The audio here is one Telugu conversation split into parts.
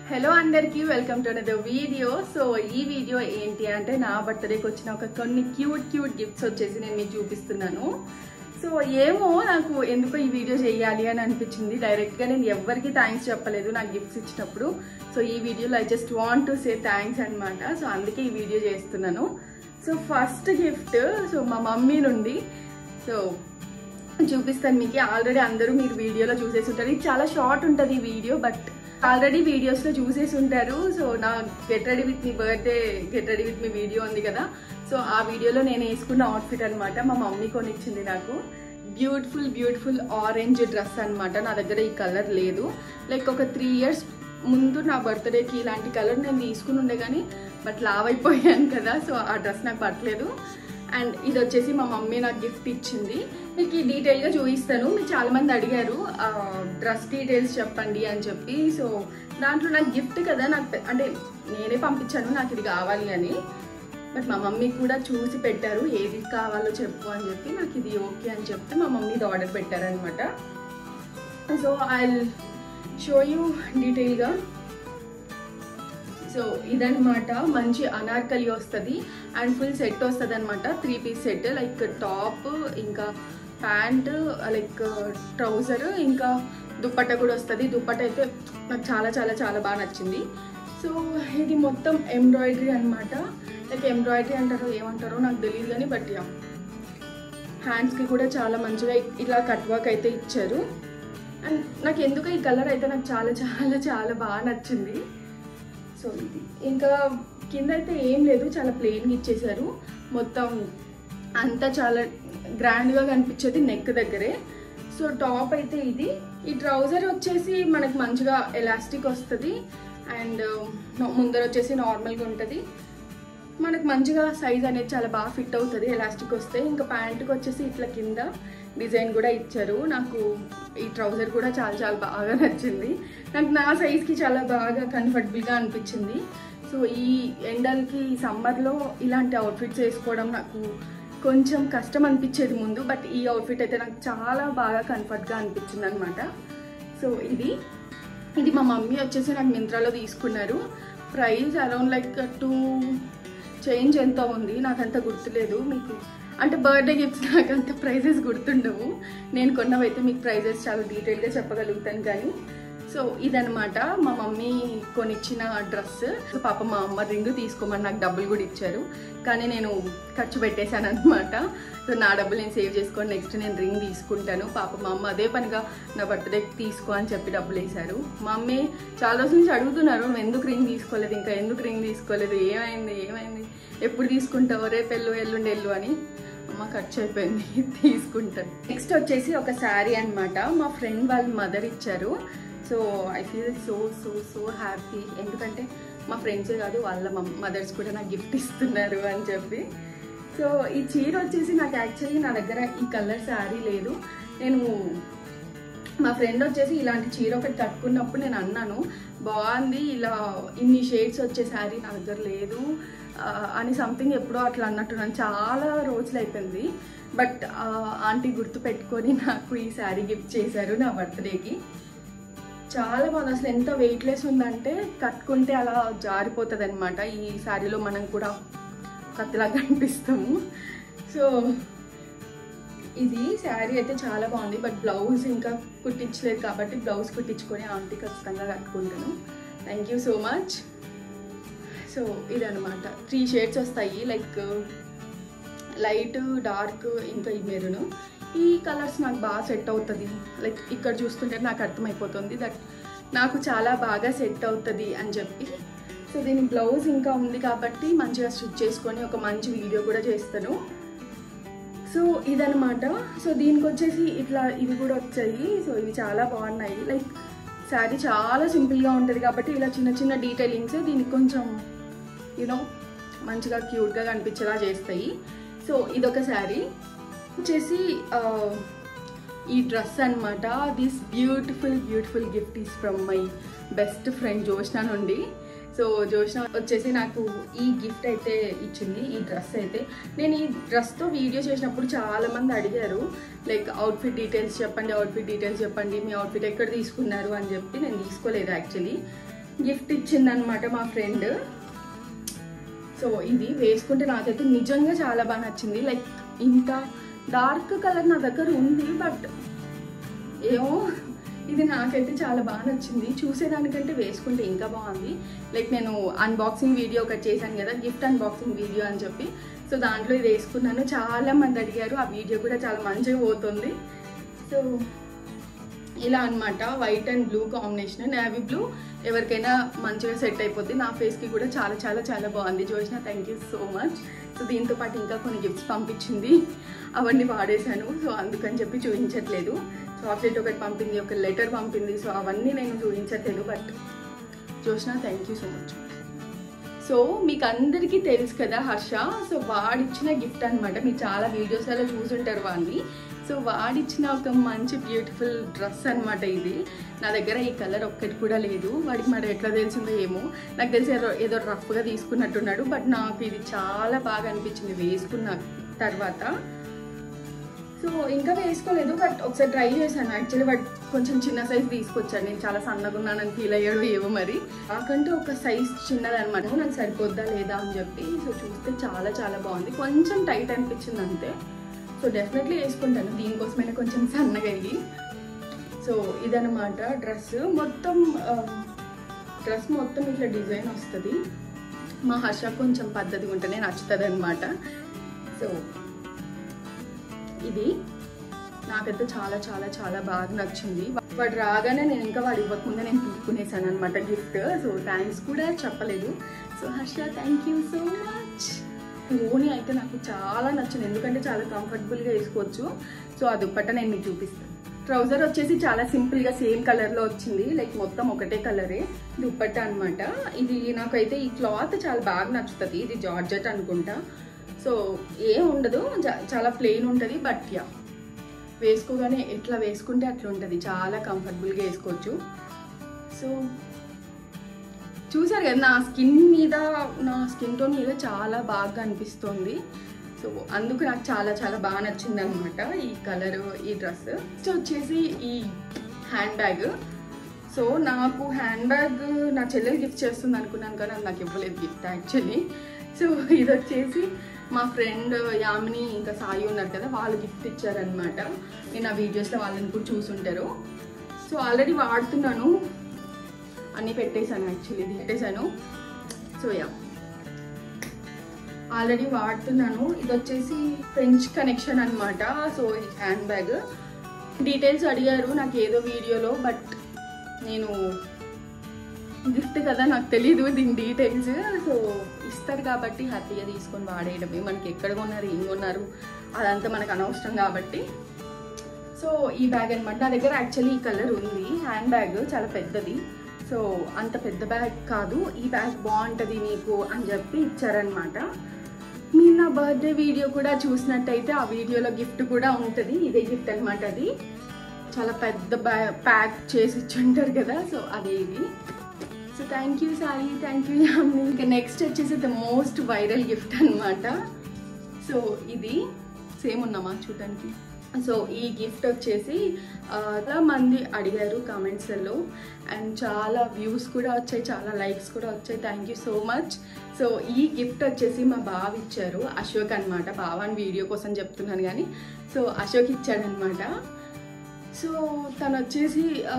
హలో అందరికీ welcome to another video so ఈ వీడియో ఏంటి అంటే నా బర్త్డేకి వచ్చిన ఒక కొన్ని క్యూట్ క్యూట్ గిఫ్ట్స్ వచ్చేసి నేను మీకు చూపిస్తున్నాను సో ఏమో నాకు ఎందుకో ఈ వీడియో చేయాలి అని అనిపించింది డైరెక్ట్గా నేను ఎవరికి థ్యాంక్స్ చెప్పలేదు నాకు గిఫ్ట్స్ ఇచ్చినప్పుడు సో ఈ వీడియోలో I just want to say thanks అనమాట సో అందుకే ఈ వీడియో చేస్తున్నాను సో ఫస్ట్ గిఫ్ట్ సో మా మమ్మీ నుండి సో చూపిస్తాను మీకు ఆల్రెడీ అందరూ మీరు వీడియోలో చూసేసి ఉంటారు ఇది చాలా షార్ట్ ఉంటుంది ఈ వీడియో బట్ ఆల్రెడీ వీడియోస్లో చూసేసి ఉంటారు సో నా get ready with me birthday get ready with me video ఉంది కదా సో ఆ వీడియోలో నేను వేసుకున్న అవుట్ఫిట్ అనమాట మా మమ్మీ కొనిచ్చింది నాకు బ్యూటిఫుల్ బ్యూటిఫుల్ ఆరెంజ్ డ్రెస్ అనమాట నా దగ్గర ఈ కలర్ లేదు లైక్ ఒక త్రీ ఇయర్స్ ముందు నా బర్త్డేకి ఇలాంటి కలర్ నేను తీసుకుని ఉండే కానీ బట్ లావ్ అయిపోయాను కదా సో ఆ డ్రెస్ నాకు పట్టలేదు అండ్ ఇది వచ్చేసి మా మమ్మీ నాకు గిఫ్ట్ ఇచ్చింది మీకు ఈ డీటెయిల్గా చూపిస్తాను మీరు చాలా మంది అడిగారు డ్రెస్ డీటెయిల్స్ చెప్పండి అని చెప్పి సో దాంట్లో నాకు గిఫ్ట్ కదా నాకు పె- అంటే నేనే పంపించాను నాకు ఇది కావాలి అని బట్ మా మమ్మీ కూడా చూసి పెట్టారు ఏది కావాలో చెప్పు అని చెప్పి నాకు ఇది ఓకే అని చెప్తే మా మమ్మీ ఇది ఆర్డర్ పెట్టారనమాట సో ఐ షో యూ డీటెయిల్గా సో ఇదనమాట మంచి అనార్కలి వస్తుంది అండ్ ఫుల్ సెట్ వస్తుంది అనమాట three piece set like top ఇంకా ప్యాంట్ లైక్ ట్రౌజర్ ఇంకా దుప్పట్ట కూడా వస్తుంది దుప్పట్ట అయితే నాకు చాలా చాలా చాలా బాగా నచ్చింది సో ఇది మొత్తం ఎంబ్రాయిడరీ అనమాట లైక్ ఎంబ్రాయిడరీ అంటారో ఏమంటారో నాకు తెలియదు కానీ బట్ యా హ్యాండ్స్కి కూడా చాలా మంచిగా ఇలా కట్ వర్క్ అయితే ఇచ్చారు అండ్ నాకు ఎందుకు ఈ కలర్ అయితే నాకు చాలా చాలా చాలా బాగా నచ్చింది సో ఇది ఇంకా కింద అయితే ఏం లేదు చాలా ప్లెయిన్గా ఇచ్చేసారు మొత్తం అంతా చాలా గ్రాండ్గా కనిపించేది నెక్ దగ్గరే సో టాప్ అయితే ఇది ఈ ట్రౌజర్ వచ్చేసి మనకు మంచిగా ఎలాస్టిక్ వస్తుంది అండ్ ముందర వచ్చేసి నార్మల్గా ఉంటుంది మనకు మంచిగా సైజ్ అనేది చాలా బాగా ఫిట్ అవుతుంది ఎలాస్టిక్ వస్తే ఇంకా ప్యాంటుకి వచ్చేసి ఇట్లా కింద డిజైన్ కూడా ఇచ్చారు నాకు ఈ ట్రౌజర్ కూడా చాలా చాలా బాగా నచ్చింది నాకు నా సైజ్కి చాలా బాగా కంఫర్టబుల్గా అనిపించింది సో ఈ ఎండలకి ఈ సమ్మర్లో ఇలాంటి అవుట్ఫిట్స్ వేసుకోవడం నాకు కొంచెం కష్టం అనిపించేది ముందు బట్ ఈ అవుట్ఫిట్ అయితే నాకు చాలా బాగా కంఫర్ట్గా అనిపించింది అనమాట సో ఇది ఇది మా మమ్మీ వచ్చేసి నాకు మింత్రాలో తీసుకున్నారు price around like two change ఎంత ఉంది నాకు అంత గుర్తులేదు మీకు అంటే బర్త్డే గిఫ్ట్స్ నాకు అంత ప్రైజెస్ గుర్తుండవు నేను కొన్నవైతే మీకు ప్రైజెస్ చాలా డీటెయిల్గా చెప్పగలుగుతాను కానీ సో ఇదనమాట మా మమ్మీ కొనిచ్చిన డ్రెస్ సో పాప మా అమ్మ రింగ్ తీసుకోమని నాకు డబ్బులు కూడా ఇచ్చారు కానీ నేను ఖర్చు పెట్టేశాను అనమాట సో నా డబ్బులు నేను సేవ్ చేసుకొని నెక్స్ట్ నేను రింగ్ తీసుకుంటాను పాప మా అమ్మ అదే పనిగా నా బర్త్డేకి తీసుకో అని చెప్పి డబ్బులు వేశారు మా అమ్మే చాలా రోజుల నుంచి అడుగుతున్నారు నువ్వు ఎందుకు రింగ్ తీసుకోలేదు ఇంకా ఎందుకు రింగ్ తీసుకోలేదు ఏమైంది ఏమైంది ఎప్పుడు తీసుకుంటావు రేపు ఎల్లు ఎల్లుండి ఎల్లు అని అమ్మ ఖర్చు అయిపోయింది తీసుకుంటాను నెక్స్ట్ వచ్చేసి ఒక శారీ అన్నమాట మా ఫ్రెండ్ వాళ్ళ మదర్ ఇచ్చారు so I feel so so so happy ఎందుకంటే మా ఫ్రెండ్సే కాదు వాళ్ళ మదర్స్ కూడా నాకు గిఫ్ట్ ఇస్తున్నారు అని చెప్పి సో ఈ చీర వచ్చేసి నాకు యాక్చువల్లీ నా దగ్గర ఈ కలర్ శారీ లేదు నేను మా ఫ్రెండ్ వచ్చేసి ఇలాంటి చీర ఒకటి కట్టుకున్నప్పుడు నేను అన్నాను బాగుంది ఇలా ఇన్ని షేడ్స్ వచ్చే శారీ నా దగ్గర లేదు ఆ, అని సంథింగ్ ఎప్పుడో అట్లా అన్నట్టున్నాను చాలా రోజులు అయిపోయింది బట్ ఆంటీ గుర్తు పెట్టుకొని నాకు ఈ శారీ గిఫ్ట్ చేశారు నా బర్త్డేకి చాలా బాగుంది అసలు ఎంత వెయిట్లెస్ ఉందంటే కట్టుకుంటే అలా జారిపోతుంది అనమాట ఈ శారీలో మనం కూడా కత్తిలా కనిపిస్తాము సో ఇది శారీ అయితే చాలా బాగుంది బట్ బ్లౌజ్ ఇంకా కుట్టించలేదు కాబట్టి బ్లౌజ్ కుట్టించుకొని ఆంటీ ఖచ్చితంగా కట్టుకుంటాను thank you so much so ఇదనమాట త్రీ షేడ్స్ వస్తాయి లైక్ లైట్ డార్క్ ఇంకా ఈ మెరూన్ ఈ కలర్స్ నాకు బాగా సెట్ అవుతుంది లైక్ ఇక్కడ చూస్తుంటే నాకు అర్థమైపోతుంది దట్ నాకు చాలా బాగా సెట్ అవుతుంది అని చెప్పి సో దీని బ్లౌజ్ ఇంకా ఉంది కాబట్టి మంచిగా స్టిచ్ చేసుకొని ఒక మంచి వీడియో కూడా చేస్తాను సో ఇదనమాట సో దీనికి వచ్చేసి ఇట్లా ఇవి కూడా వచ్చాయి సో ఇవి చాలా బాగున్నాయి లైక్ శారీ చాలా సింపుల్గా ఉంటుంది కాబట్టి ఇలా చిన్న చిన్న డీటెయిలింగ్స్ దీనికి కొంచెం యూనో మంచిగా క్యూట్గా కనిపించేలా చేస్తాయి సో ఇదొక శారీ వచ్చేసి ఆ, ఈ డ్రెస్ అన్నమాట this beautiful beautiful gift is from my best friend Joshna నుండి సో జోష్న వచ్చేసి నాకు ఈ గిఫ్ట్ అయితే ఇచ్చింది ఈ డ్రెస్ అయితే నేను ఈ డ్రెస్తో వీడియో చేసినప్పుడు చాలా మంది అడిగారు లైక్ అవుట్ఫిట్ డీటెయిల్స్ చెప్పండి అవుట్ఫిట్ డీటెయిల్స్ చెప్పండి మీ అవుట్ఫిట్ ఎక్కడ తీసుకున్నారు అని చెప్పి నేను తీసుకోలేదు యాక్చువల్లీ గిఫ్ట్ ఇచ్చిందనమాట మా ఫ్రెండ్ సో ఇది వేసుకుంటే నాకైతే నిజంగా చాలా బాగా నచ్చింది లైక్ ఇంత డార్క్ కలర్ నా దగ్గర ఉంది బట్ ఏమో ఇది నాకైతే చాలా బాగా నచ్చింది చూసేదానికంటే వేసుకుంటే ఇంకా బాగుంది లైక్ నేను అన్బాక్సింగ్ వీడియో ఒకటి చేశాను కదా గిఫ్ట్ అన్బాక్సింగ్ వీడియో అని చెప్పి సో దాంట్లో ఇది వేసుకున్నాను చాలా మంది అడిగారు ఆ వీడియో కూడా చాలా మంచిగా పోతుంది సో ఇలా అన్నమాట white and blue combination navy blue ఎవరికైనా మంచిగా సెట్ అయిపోద్ది నా ఫేస్కి కూడా చాలా చాలా చాలా బాగుంది Joshna thank you so much so దీంతో పాటు ఇంకా కొన్ని గిఫ్ట్స్ పంపించింది అవన్నీ వాడేశాను సో అందుకని చెప్పి చూపించట్లేదు చాక్లెట్ ఒకటి పంపింది ఒక లెటర్ పంపింది సో అవన్నీ నేను చూపించట్లేదు but Joshna thank you so much so మీకు అందరికీ తెలుసు కదా హర్ష సో వాడిచ్చిన గిఫ్ట్ అనమాట మీరు చాలా వీడియోస్లలో చూసుంటారు వాడిని సో వాడిచ్చిన ఒక మంచి బ్యూటిఫుల్ డ్రెస్ అనమాట ఇది నా దగ్గర ఈ కలర్ ఒక్కటి కూడా లేదు వాడికి మరి ఎట్లా తెలిసిందో ఏమో నాకు తెలిసి ఏదో ఏదో రఫ్గా తీసుకున్నట్టున్నాడు బట్ నాకు ఇది చాలా బాగా అనిపించింది వేసుకున్న తర్వాత సో ఇంకా వేసుకోలేదు బట్ ఒకసారి ట్రై చేశాను యాక్చువల్లీ బట్ కొంచెం చిన్న సైజ్ తీసుకొచ్చాను నేను చాలా సన్నగా ఉన్నానని ఫీల్ అయ్యాడు ఏవో మరి నాకంటే ఒక సైజ్ చిన్నదనమాట నాకు సరిపోద్దా లేదా అని చెప్పి సో చూస్తే చాలా చాలా బాగుంది కొంచెం టైట్ అనిపించింది అంతే సో డెఫినెట్లీ వేసుకుంటాను దీనికోసమైనా కొంచెం సన్నగా అయ్యి సో ఇదనమాట డ్రెస్ మొత్తం డ్రెస్ మొత్తం ఇట్లా డిజైన్ వస్తుంది మా హర్ష కొంచెం పద్ధతిగా ఉంటేనే నచ్చుతుంది అనమాట సో ఇది నాకైతే చాలా చాలా చాలా బాగా నచ్చింది వాడు రాగానే నేను ఇంకా వాడు ఇవ్వకముందే నేను తీసుకునేసాను అనమాట గిఫ్ట్ సో థ్యాంక్స్ కూడా చెప్పలేదు so Harsha thank you so much ఓని అయితే నాకు చాలా నచ్చింది ఎందుకంటే చాలా కంఫర్టబుల్గా వేసుకోవచ్చు సో ఆ దుప్పట్ట నేను మీకు చూపిస్తాను ట్రౌజర్ వచ్చేసి చాలా సింపుల్గా సేమ్ కలర్లో వచ్చింది లైక్ మొత్తం ఒకటే కలరే దుప్పట్ట అనమాట ఇది నాకైతే ఈ క్లాత్ చాలా బాగా నచ్చుతుంది ఇది జార్జెట్ అనుకుంటా సో ఏం ఉండదు జా- చాలా ప్లెయిన్ ఉంటుంది బట్ యా వేసుకోగానే ఎట్లా వేసుకుంటే అట్లా ఉంటుంది చాలా కంఫర్టబుల్గా వేసుకోవచ్చు సో చూసారు కదా నా స్కిన్ మీద నా స్కిన్ టోన్ మీద చాలా బాగా అనిపిస్తుంది సో అందుకు నాకు చాలా చాలా బాగా నచ్చింది అనమాట ఈ కలర్ ఈ డ్రెస్ నెక్స్ట్ వచ్చేసి ఈ హ్యాండ్ బ్యాగ్ సో నాకు హ్యాండ్ బ్యాగ్ నా చెల్లెలు గిఫ్ట్ చేస్తుంది అనుకున్నాను కానీ అది నాకు ఇవ్వలేదు గిఫ్ట్ యాక్చువల్లీ సో ఇది వచ్చేసి మా ఫ్రెండ్ యామిని ఇంకా సాయి ఉన్నారు కదా వాళ్ళు గిఫ్ట్ ఇచ్చారనమాట నేను ఆ వీడియోస్లో వాళ్ళని కూడా చూసుంటారు సో ఆల్రెడీ వాడుతున్నాను అన్నీ పెట్టేశాను యాక్చువల్లీ ఇది పెట్టేశాను సో యా ఆల్రెడీ వాడుతున్నాను ఇది వచ్చేసి ఫ్రెంచ్ కనెక్షన్ అనమాట సో ఈ హ్యాండ్ బ్యాగ్ డీటెయిల్స్ అడిగారు నాకు ఏదో వీడియోలో బట్ నేను గిఫ్ట్ కదా నాకు తెలీదు దీని డీటెయిల్స్ సో ఇస్తారు కాబట్టి హ్యాపీగా తీసుకొని వాడేయడమే మనకి ఎక్కడ కొన్నారు ఏం కొన్నారు అదంతా మనకు అనవసరం కాబట్టి సో ఈ బ్యాగ్ అనమాట నా దగ్గర యాక్చువల్లీ ఈ కలర్ ఉంది హ్యాండ్ బ్యాగ్ చాలా పెద్దది సో అంత పెద్ద బ్యాగ్ కాదు ఈ బ్యాగ్ బాగుంటుంది నీకు అని చెప్పి ఇచ్చారనమాట మీరు నా బర్త్డే వీడియో కూడా చూసినట్టయితే ఆ వీడియోలో గిఫ్ట్ కూడా ఉంటుంది ఇదే గిఫ్ట్ అనమాట అది చాలా పెద్ద బ్యా ప్యాక్ చేసి ఇచ్చుంటారు కదా సో అదే ఇది so thank you sorry thank you యామ్ని ఇంకా నెక్స్ట్ వచ్చేసి ద మోస్ట్ వైరల్ గిఫ్ట్ అనమాట సో ఇది సేమ్ ఉన్నామా చూడడానికి సో ఈ గిఫ్ట్ వచ్చేసి ఆ, చాలా మంది అడిగారు కామెంట్స్లో అండ్ చాలా వ్యూస్ కూడా వచ్చాయి చాలా లైక్స్ కూడా వచ్చాయి thank you so much so ఈ గిఫ్ట్ వచ్చేసి మా బావ ఇచ్చారు అశోక్ అనమాట బావ అని వీడియో కోసం చెప్తున్నాను కానీ సో అశోక్ ఇచ్చాడనమాట సో తను వచ్చేసి ఆ,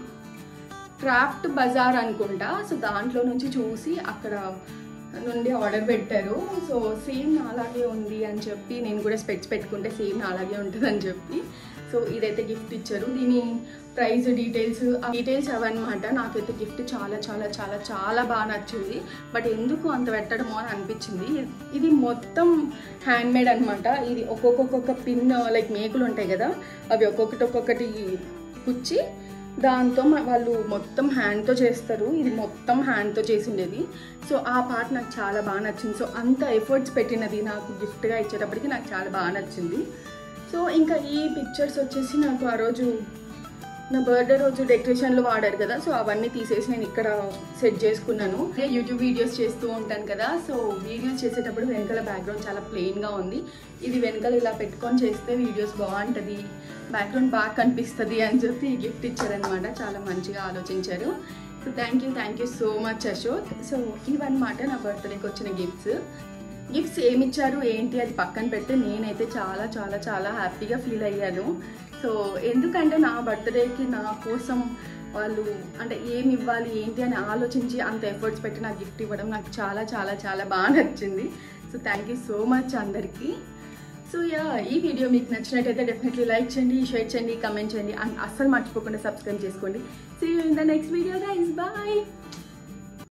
క్రాఫ్ట్ బజార్ అనుకుంటా సో దాంట్లో నుంచి చూసి అక్కడ నుండి ఆర్డర్ పెట్టారు సో సేమ్ అలాగే ఉంది అని చెప్పి నేను కూడా స్పెట్స్ పెట్టుకుంటే సేమ్ అలాగే ఉంటుంది అని చెప్పి సో ఇదైతే గిఫ్ట్ ఇచ్చారు దీని ప్రైస్ డీటెయిల్స్ ఆ డీటెయిల్స్ అవన్నమాట నాకైతే గిఫ్ట్ చాలా చాలా చాలా చాలా బాగా నచ్చింది బట్ ఎందుకు అంత పెట్టడమో అని అనిపించింది ఇది మొత్తం హ్యాండ్ మేడ్ అనమాట ఇది ఒక్కొక్కొక్క పిన్ లైక్ మేకులు ఉంటాయి కదా అవి ఒక్కొక్కటి ఒక్కొక్కటి కుచ్చి దాంతో మ- వాళ్ళు మొత్తం హ్యాండ్తో చేస్తారు ఇది మొత్తం హ్యాండ్తో చేసిండేది సో ఆ పార్ట్ నాకు చాలా బాగా నచ్చింది సో అంత ఎఫర్ట్స్ పెట్టినది నాకు గిఫ్ట్గా ఇచ్చేటప్పటికి నాకు చాలా బాగా నచ్చింది సో ఇంకా ఈ పిక్చర్స్ వచ్చేసి నాకు ఆ రోజు నా బర్త్డే రోజు డెకరేషన్లో వాడారు కదా సో అవన్నీ తీసేసి నేను ఇక్కడ సెట్ చేసుకున్నాను యూట్యూబ్ వీడియోస్ చేస్తూ ఉంటాను కదా సో వీడియోస్ చేసేటప్పుడు వెనకాల బ్యాక్గ్రౌండ్ చాలా ప్లెయిన్గా ఉంది ఇది వెనకాల ఇలా పెట్టుకొని చేస్తే వీడియోస్ బాగుంటుంది బ్యాక్గ్రౌండ్ బాగా కనిపిస్తుంది అని చెప్పి ఈ గిఫ్ట్ ఇచ్చారనమాట చాలా మంచిగా ఆలోచించారు so thank you thank you so much Ashok so ఇవన్నమాట నా బర్త్డేకి వచ్చిన గిఫ్ట్స్ గిఫ్ట్స్ ఏమి ఇచ్చారు ఏంటి అది పక్కన పెడితే నేనైతే చాలా చాలా చాలా హ్యాపీగా ఫీల్ అయ్యాను సో ఎందుకంటే నా బర్త్డేకి నా కోసం వాళ్ళు అంటే ఏమి ఇవ్వాలి ఏంటి అని ఆలోచించి అంత ఎఫర్ట్స్ పెట్టి నాకు గిఫ్ట్ ఇవ్వడం నాకు చాలా చాలా చాలా బాగా నచ్చింది so thank you so much అందరికీ సో యా ఈ వీడియో మీకు నచ్చినట్టయితే డెఫినెట్లీ లైక్ చేయండి షేర్ చేయండి కమెంట్ చేయండి అండ్ అస్సలు మర్చిపోకుండా సబ్స్క్రైబ్ చేసుకోండి see you in the next video guys bye